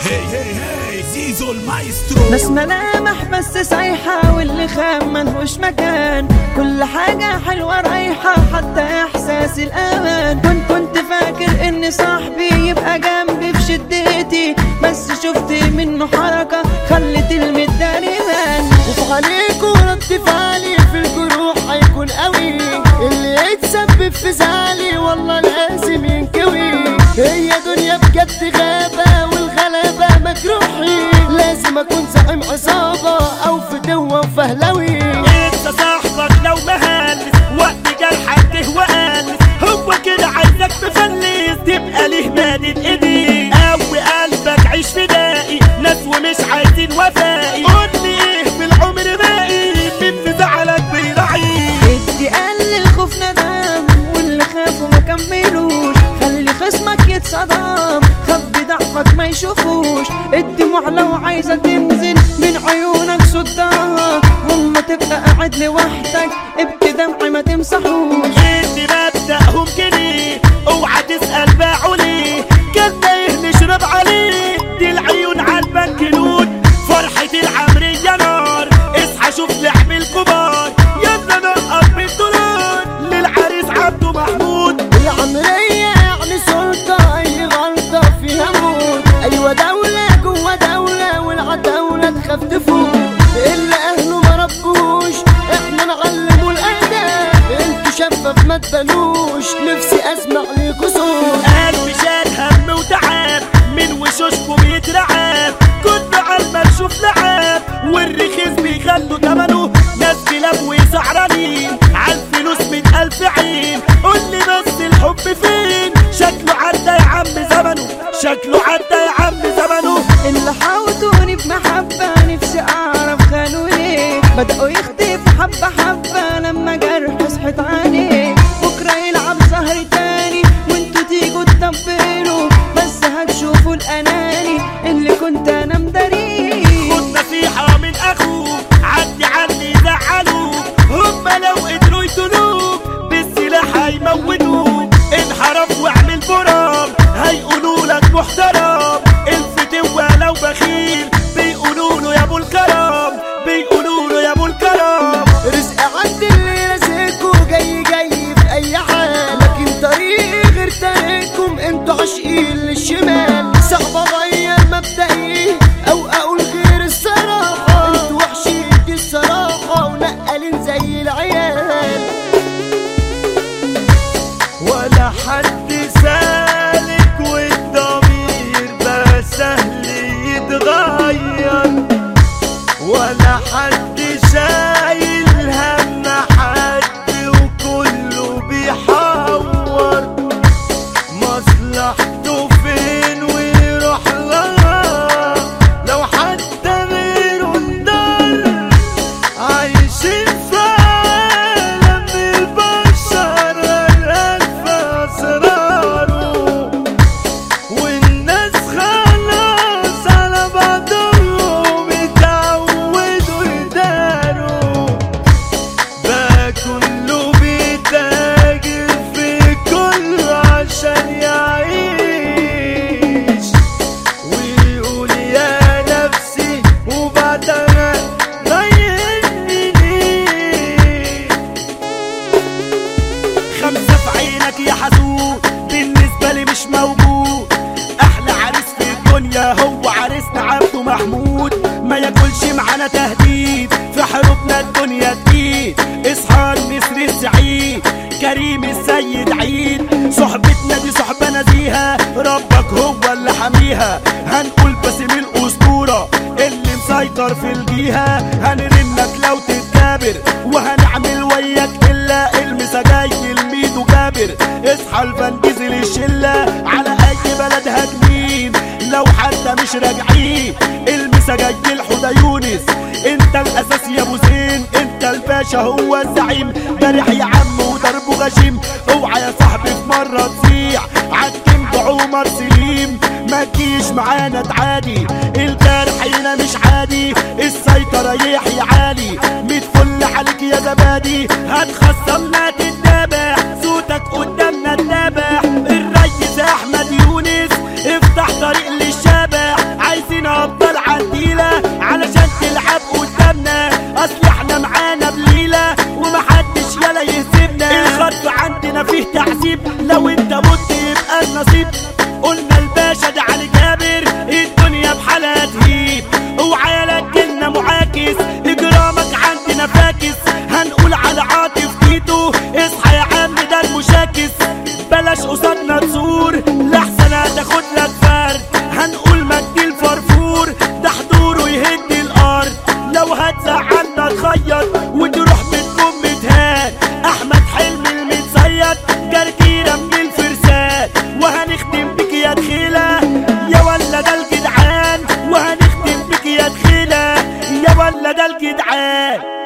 هي هي هي زيزو المايسترو ناس ملامح بس سايحة واللي خام ملهوش مكان كل حاجة حلوة رايحة حتى إحساس الأمان كنت كنت فاكر إن صاحبي يبقى جنبي في شدتي بس شفت منه حركة خلت المداري بان وفي عليكوا رد فعلي في الجروح هيكون قوي اللي يتسبب في زعلي والله لازم ينكوي هي دنيا بجد غابة والغلابة مجروحي لازم اكون زعيم عصابة او فتوة وفهلوي انت صاحبك لو مهلس وقت جرحك تهوى قالس هو كده عايزك تفلس تبقى ليه مادد ايديك قوي قلبك عيش فدائي ناس ومش عايزين وفائي قول لي ايه في العمر باقي من في زعلك بيراعيك ادي قلل خوف ندم واللي خافوا ما كملوش خلي خصمك يتصدم خبي ضعفك ما يشوفوش الدموع لو عايزة تنزل من عيونك صدها وما تبقى قاعد لوحدك ابكي دمع ما تمسحوش ادي مبدأهم كده اوعى تسأل باعوا ليه كان تايه نشرب عليه دي العيون عالبنك نود فرحة العمرية نار اصحى شوف لعب الكبار يلا نقط بالدولار للعريس عبده محمود العمرية يعني سلطة اي غلطة فيها موت ايوه دولة جوا دولة والعداولة تخاف تفوت اللي اهله ما ربوش احنا نعلموا الاداب انتوا شفاف ما تبانوش نفسي اسمع ليكوا صوت قلبي شال هم وتعب من وشوشكم يترعب كنت عالمكشوف لعب والرخيص بيخلوا تمنه ناس كلاب وسعرانين عالفلوس من ألف عين قول لي بس الحب فين شكله عدى يا عم زمنه شكله عدى يا عم زمنه اللي حاوطوني بمحبة نفسي أعرف خانوا ليه بدأوا يختفوا حبة حبة لما جرح صحت عليه بكرة يلعب زهر تاني وانتوا تيجوا تطبلوا بس هتشوفوا الأناني اللي كنت أنا مداريه خد نصيحة من أخوك عدي عني زعلوك هما لو قدروا يتنوك بالسلاح هيموتوك انحرف واعمل برام هيقولوا لك محترم الفتوة لو بخيل بيقولوا له يا ابو الكرم بيقولوا له يا ابو الكرم رزق عند اللي رزقكوا جاي جاي في اي حال لكن طريقي غير طريقكم انتوا عاشقين للشمال صعب اغير مبدئي او اقول غير الصراحة انتوا وحشين دي الصراحة ونقلين زي العيال ولا حد سالك والضمير بقى سهل يتغير ولا حد شايل هم حد وكله بيحور مصلحته فين ويروح لها لو حتى غيره انضر عايشين في عالم البشر غرقان في اسراره والناس خلاص على بعضهم اتعودوا يداروا بقى كله بيتاجر في كله عشان يعيش ويقول يا نفسي وبعدها ما يهمني خمسة في عينك يا حسود بالنسبة لي مش موجود أحلى عريس في الدنيا هو عريسنا عبده محمود ما ياكلش معانا تهديد في حروبنا الدنيا تقيل اصحى النسر السعيد كريم السيد عيد صحبتنا دي صحبة نزيهة ربك هو اللي حميها هنقول باسم الأسطورة اللي مسيطر في الجيهة هنرنك لو تتكابر وهنعمل وياك إلا المسا جاي الميدو جابر اصحى الفانجيز للشلة على أي بلد هتمين لو حتى مش راجعين المسا جاي الحدى يونس انت الاساس يا ابو زين انت الباشا هو الزعيم بارح يا عم وضربه غشيم اوعى يا صاحبي في مره تسيع عالكينج عمر سليم ما تجيش معانا تعادي الجرح هنا مش عادي السيطرة يحيى عالي ميت فل عليك يا زبادي هتخصمنا تتنابح صوتك قدامنا تنابح الريس احمد يونس افتح طريق للشبح عايز ولا ده الجدعان